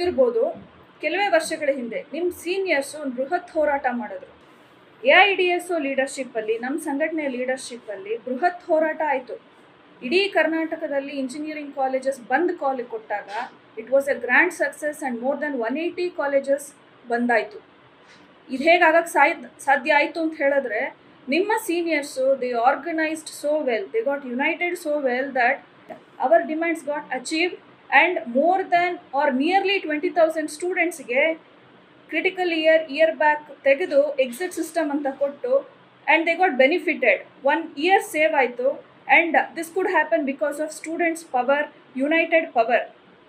ಗೊತ್ತಿರ್ಬೋದು ಕೆಲವೇ ವರ್ಷಗಳ ಹಿಂದೆ ನಿಮ್ಮ ಸೀನಿಯರ್ಸು ಒಂದು ಬೃಹತ್ ಹೋರಾಟ ಮಾಡಿದ್ರು A I D S O ಲೀಡರ್ಶಿಪ್ಪಲ್ಲಿ ನಮ್ಮ ಸಂಘಟನೆಯ ಲೀಡರ್ಶಿಪ್ಪಲ್ಲಿ ಬೃಹತ್ ಹೋರಾಟ ಆಯಿತು ಇಡೀ ಕರ್ನಾಟಕದಲ್ಲಿ ಇಂಜಿನಿಯರಿಂಗ್ ಕಾಲೇಜಸ್ ಬಂದ್ ಕಾಲ್ ಕೊಟ್ಟಾಗ it was a grand success and more than one eighty colleges ಬಂದಾಯಿತು ಇದು ಹೇಗೆ ಆಗಕ್ಕೆ ಸಾಯ್ದ್ ಸಾಧ್ಯ ಆಯಿತು ಅಂತ ಹೇಳಿದ್ರೆ ನಿಮ್ಮ seniors they organised so well they got united so well that our demands got achieve and more than are nearly twenty thousand ಸ್ಟೂಡೆಂಟ್ಸ್ಗೆ ಕ್ರಿಟಿಕಲ್ ಇಯರ್ ಇಯರ್ ಬ್ಯಾಕ್ ತೆಗೆದು ಎಕ್ಸಿಟ್ ಸಿಸ್ಟಮ್ ಅಂತ ಕೊಟ್ಟು and they got benefited one year save ಆಯಿತು and this could happen because of students power united power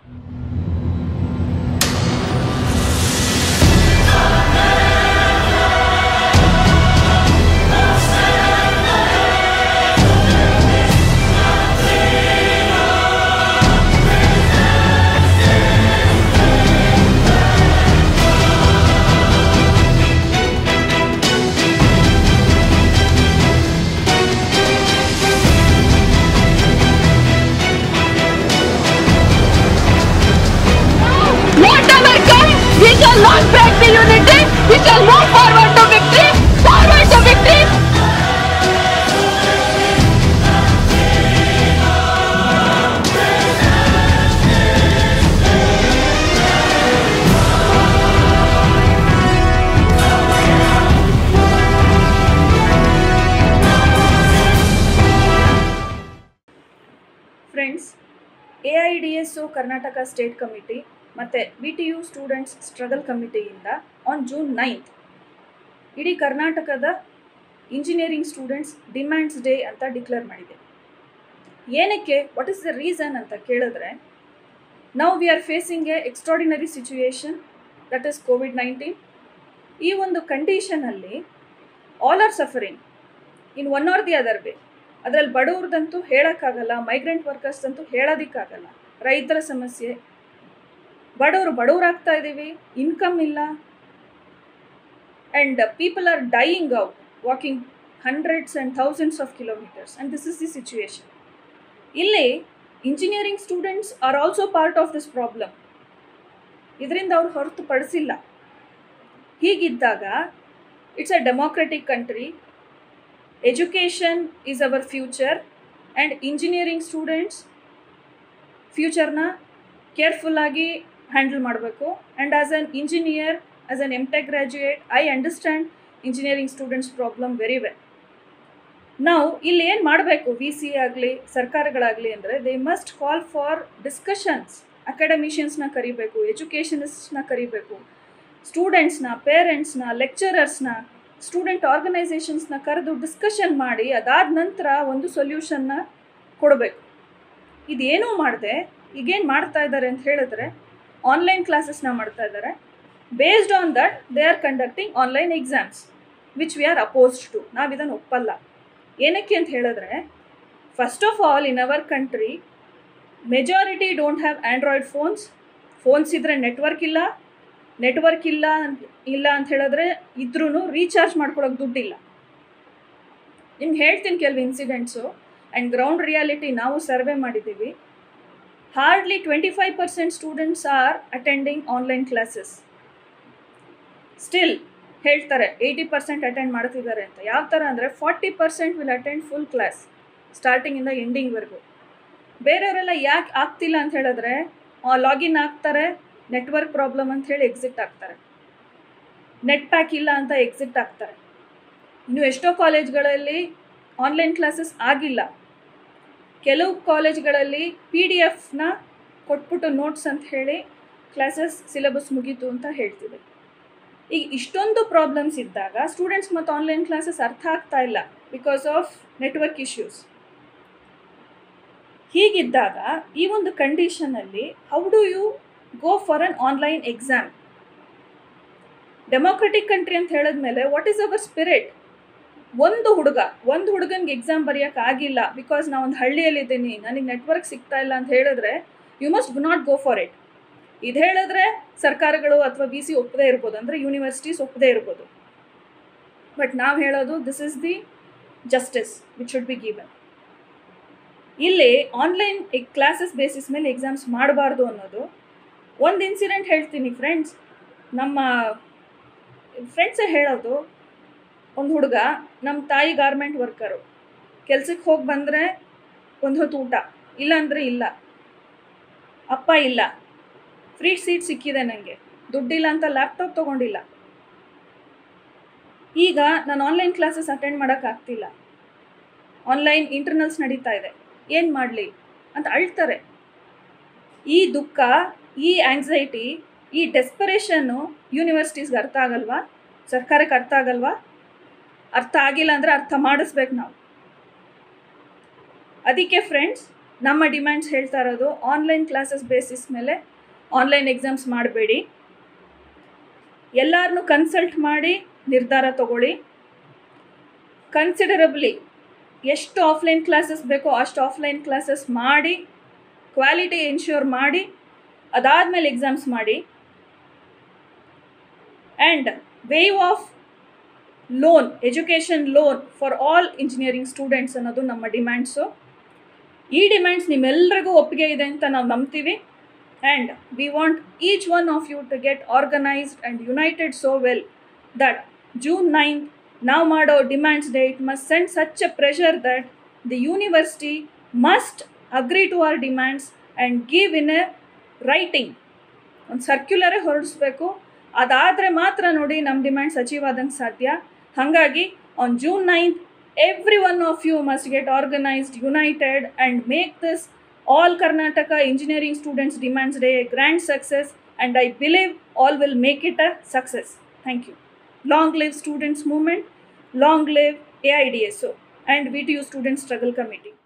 Whatever comes, we shall not break the unity. We shall move forward to victory. Forward to victory. Friends A I D S O Karnataka state committee ಮತ್ತು V T U students struggle ಕಮಿಟಿಯಿಂದ on June ninth ಇಡೀ ಕರ್ನಾಟಕದ engineering students demands day ಅಂತ declare ಮಾಡಿದೆ ಏನಕ್ಕೆ what is the reason ಅಂತ ಕೇಳಿದ್ರೆ ನಾವು we are facing a extraordinary situation that is COVID nineteen ಈ ಒಂದು ಕಂಡೀಷನಲ್ಲಿ all are suffering in one or the other way ಅದರಲ್ಲಿ ಬಡವ್ರದಂತೂ ಹೇಳೋಕ್ಕಾಗಲ್ಲ ಮೈಗ್ರೆಂಟ್ ವರ್ಕರ್ಸ್ ಅಂತೂ ಹೇಳೋದಕ್ಕಾಗಲ್ಲ ರೈತರ ಸಮಸ್ಯೆ ಬಡವರು ಬಡವರಾಗ್ತಾ ಇದ್ದೀವಿ ಇನ್ಕಮ್ ಇಲ್ಲ and people are dying out walking hundreds and thousands of kilometres and this is the situation ಇಲ್ಲಿ engineering students are also part of this problem ಇದರಿಂದ ಅವ್ರು ಹೊರತುಪಡಿಸಿಲ್ಲ ಹೀಗಿದ್ದಾಗ it's a democratic country education is our future and engineering students ಫ್ಯೂಚರ್ನ ಕೇರ್ಫುಲ್ಲಾಗಿ handle ಮಾಡಬೇಕು and as an engineer as an M tech graduate I understand engineering students problem very well ನಾವು ಇಲ್ಲಿ ಏನು ಮಾಡಬೇಕು ವಿ ಸಿ ಆಗಲಿ ಸರ್ಕಾರಗಳಾಗಲಿ ಅಂದರೆ they must call for discussions ಅಕಾಡೆಮಿಷಿಯನ್ಸ್ನ ಕರಿಬೇಕು ಎಜುಕೇಷನಿಸ್ಟ್ನ ಕರಿಬೇಕು ಸ್ಟೂಡೆಂಟ್ಸ್ನ ಪೇರೆಂಟ್ಸ್ನ ಲೆಕ್ಚರರ್ಸ್ನ ಸ್ಟೂಡೆಂಟ್ ಆರ್ಗನೈಸೇಷನ್ಸ್ನ ಕರೆದು ಡಿಸ್ಕಷನ್ ಮಾಡಿ ಅದಾದ ನಂತರ ಒಂದು ಸೊಲ್ಯೂಷನ್ನ ಕೊಡಬೇಕು ಇದೇನೂ ಮಾಡದೆ ಈಗೇನು ಮಾಡ್ತಾ ಇದ್ದಾರೆ ಅಂತ ಹೇಳಿದ್ರೆ ಆನ್ಲೈನ್ ಕ್ಲಾಸಸ್ನ ಮಾಡ್ತಾ ಇದ್ದಾರೆ based on that they are conducting online exams which we are opposed to ನಾವು ಇದನ್ನು ಒಪ್ಪಲ್ಲ ಏನಕ್ಕೆ ಅಂತ ಹೇಳಿದ್ರೆ first of all in our country majority don't have Android phones phones ಇದ್ದರೆ ನೆಟ್ವರ್ಕ್ ಇಲ್ಲ ನೆಟ್ವರ್ಕ್ ಇಲ್ಲ ಅಂತ- ಇಲ್ಲ ಅಂತ ಹೇಳಿದ್ರೆ ಇದ್ರೂ ರೀಚಾರ್ಜ್ ಮಾಡ್ಕೊಳಕ್ಕೆ ದುಡ್ಡಿಲ್ಲ ನಿಮ್ಗೆ ಹೇಳ್ತೀನಿ ಕೆಲವು ಇನ್ಸಿಡೆಂಟ್ಸು ಆ್ಯಂಡ್ ಗ್ರೌಂಡ್ ರಿಯಾಲಿಟಿ ನಾವು ಸರ್ವೆ ಮಾಡಿದ್ದೀವಿ hardly twenty five percent students are attending online classes still ಹೇಳ್ತಾರೆ ಏಯ್ಟಿ ಪರ್ಸೆಂಟ್ ಅಟೆಂಡ್ ಮಾಡ್ತಿದ್ದಾರೆ ಅಂತ ಯಾವ ಥರ ಅಂದರೆ forty percent will attend full class ಸ್ಟಾರ್ಟಿಂಗಿಂದ ಎಂಡಿಂಗ್ವರೆಗೂ ಬೇರೆಯವರೆಲ್ಲ ಯಾಕೆ ಆಗ್ತಿಲ್ಲ ಅಂತ ಹೇಳಿದ್ರೆ ಲಾಗಿನ್ ಆಗ್ತಾರೆ ನೆಟ್ವರ್ಕ್ ಪ್ರಾಬ್ಲಮ್ ಅಂತ ಹೇಳಿ ಎಕ್ಸಿಟ್ ಆಗ್ತಾರೆ ನೆಟ್ ಪ್ಯಾಕ್ ಇಲ್ಲ ಅಂತ ಎಕ್ಸಿಟ್ ಆಗ್ತಾರೆ ಇನ್ನು ಎಷ್ಟೋ ಕಾಲೇಜ್ಗಳಲ್ಲಿ ಆನ್ಲೈನ್ ಕ್ಲಾಸಸ್ ಆಗಿಲ್ಲ ಕೆಲವು ಕಾಲೇಜ್ಗಳಲ್ಲಿ ಪಿ ಡಿ ಎಫ್ನ ಕೊಟ್ಬಿಟ್ಟು ನೋಟ್ಸ್ ಅಂತ ಹೇಳಿ ಕ್ಲಾಸಸ್ ಸಿಲೆಬಸ್ ಮುಗೀತು ಅಂತ ಹೇಳ್ತಿದೆ ಈಗ ಇಷ್ಟೊಂದು ಪ್ರಾಬ್ಲಮ್ಸ್ ಇದ್ದಾಗ ಸ್ಟೂಡೆಂಟ್ಸ್ ಮತ್ತು ಆನ್ಲೈನ್ ಕ್ಲಾಸಸ್ ಅರ್ಥ ಆಗ್ತಾ ಇಲ್ಲ ಬಿಕಾಸ್ ಆಫ್ ನೆಟ್ವರ್ಕ್ ಇಶ್ಯೂಸ್ ಹೀಗಿದ್ದಾಗ ಈ ಒಂದು ಕಂಡೀಷನಲ್ಲಿ how do you go for an online exam democratic country ಅಂತ ಹೇಳಿದ್ಮೇಲೆ ವಾಟ್ ಈಸ್ ಅವರ್ ಸ್ಪಿರಿಟ್ ಒಂದು ಹುಡುಗ ಒಂದು ಹುಡುಗನಿಗೆ ಎಕ್ಸಾಮ್ ಬರೆಯೋಕೆ ಆಗಿಲ್ಲ ಬಿಕಾಸ್ ನಾನು ಒಂದು ಹಳ್ಳಿಯಲ್ಲಿದ್ದೀನಿ ನನಗೆ ನೆಟ್ವರ್ಕ್ ಸಿಗ್ತಾ ಇಲ್ಲ ಅಂತ ಹೇಳಿದ್ರೆ you must not go for it ಇದು ಹೇಳಿದ್ರೆ ಸರ್ಕಾರಗಳು ಅಥವಾ ಬಿ ಸಿ ಒಪ್ಪದೇ ಇರ್ಬೋದು ಅಂದರೆ ಯೂನಿವರ್ಸಿಟೀಸ್ ಒಪ್ಪದೇ ಇರ್ಬೋದು ಬಟ್ ನಾವು ಹೇಳೋದು this is the justice which should be given ಇಲ್ಲಿ ಆನ್ಲೈನ್ ಕ್ಲಾಸಸ್ ಬೇಸಿಸ್ ಮೇಲೆ ಎಕ್ಸಾಮ್ಸ್ ಮಾಡಬಾರ್ದು ಅನ್ನೋದು ಒಂದು ಇನ್ಸಿಡೆಂಟ್ ಹೇಳ್ತೀನಿ ಫ್ರೆಂಡ್ಸ್ ನಮ್ಮ ಫ್ರೆಂಡ್ಸೇ ಹೇಳೋದು ಒಂದು ಹುಡುಗ ನಮ್ಮ ತಾಯಿ ಗಾರ್ಮೆಂಟ್ ವರ್ಕರು ಕೆಲ್ಸಕ್ಕೆ ಹೋಗಿ ಬಂದರೆ ಒಂದು ಹೊತ್ತು ಊಟ ಇಲ್ಲ ಅಂದರೆ ಇಲ್ಲ ಅಪ್ಪ ಇಲ್ಲ ಫ್ರೀ ಸೀಟ್ ಸಿಕ್ಕಿದೆ ನನಗೆ ದುಡ್ಡಿಲ್ಲ ಅಂತ ಲ್ಯಾಪ್ಟಾಪ್ ತೊಗೊಂಡಿಲ್ಲ ಈಗ ನಾನು ಆನ್ಲೈನ್ ಕ್ಲಾಸಸ್ ಅಟೆಂಡ್ ಮಾಡೋಕ್ಕಾಗ್ತಿಲ್ಲ ಆನ್ಲೈನ್ ಇಂಟರ್ನಲ್ಸ್ ನಡೀತಾ ಇದೆ ಏನು ಮಾಡಲಿ ಅಂತ ಅಳ್ತಾರೆ ಈ ದುಃಖ ಈ ಆಂಗ್ಸೈಟಿ ಈ ಡೆಸ್ಪರೇಷನ್ನು ಯೂನಿವರ್ಸಿಟೀಸ್ಗೆ ಅರ್ಥ ಆಗಲ್ವಾ ಸರ್ಕಾರಕ್ಕೆ ಅರ್ಥ ಆಗಲ್ವಾ ಅರ್ಥ ಆಗಿಲ್ಲ ಅಂದರೆ ಅರ್ಥ ಮಾಡಿಸ್ಬೇಕು ನಾವು ಅದಕ್ಕೆ ಫ್ರೆಂಡ್ಸ್ ನಮ್ಮ ಡಿಮ್ಯಾಂಡ್ಸ್ ಹೇಳ್ತಾ ಇರೋದು ಆನ್ಲೈನ್ ಕ್ಲಾಸಸ್ ಬೇಸಿಸ್ ಮೇಲೆ ಆನ್ಲೈನ್ ಎಕ್ಸಾಮ್ಸ್ ಮಾಡಬೇಡಿ ಎಲ್ಲರನ್ನೂ ಕನ್ಸಲ್ಟ್ ಮಾಡಿ ನಿರ್ಧಾರ ತಗೊಳ್ಳಿ ಕನ್ಸಿಡರಬ್ಲಿ ಎಷ್ಟು ಆಫ್ಲೈನ್ ಕ್ಲಾಸಸ್ ಬೇಕೋ ಅಷ್ಟು ಆಫ್ಲೈನ್ ಕ್ಲಾಸಸ್ ಮಾಡಿ ಕ್ವಾಲಿಟಿ ಎನ್ಶ್ಯೂರ್ ಮಾಡಿ ಅದಾದಮೇಲೆ ಎಕ್ಸಾಮ್ಸ್ ಮಾಡಿ and waive off loan education loan for all engineering students ಅನ್ನೋದು ನಮ್ಮ ಡಿಮ್ಯಾಂಡ್ಸು ಈ ಡಿಮ್ಯಾಂಡ್ಸ್ ನಿಮ್ಮೆಲ್ಲರಿಗೂ ಒಪ್ಪಿಗೆ ಇದೆ ಅಂತ ನಾವು ನಂಬ್ತೀವಿ and we want each one of you to get organised and united so well that June ninth ನಾವು ಮಾಡೋ demands day it must send such a pressure that the university must agree to our demands and give in a writing ಒಂದು ಸರ್ಕ್ಯುಲರೇ ಹೊರಡಿಸ್ಬೇಕು ಅದಾದರೆ ಮಾತ್ರ ನೋಡಿ ನಮ್ಮ demands achieve ಆದಂಗೆ ಸಾಧ್ಯ ಹಾಗಾಗಿ on June ninth every one of you must get organised united and make this all Karnataka engineering students demands day a grand success and I believe all will make it a success thank you long live students movement long live A I D S O and V T U student struggle committee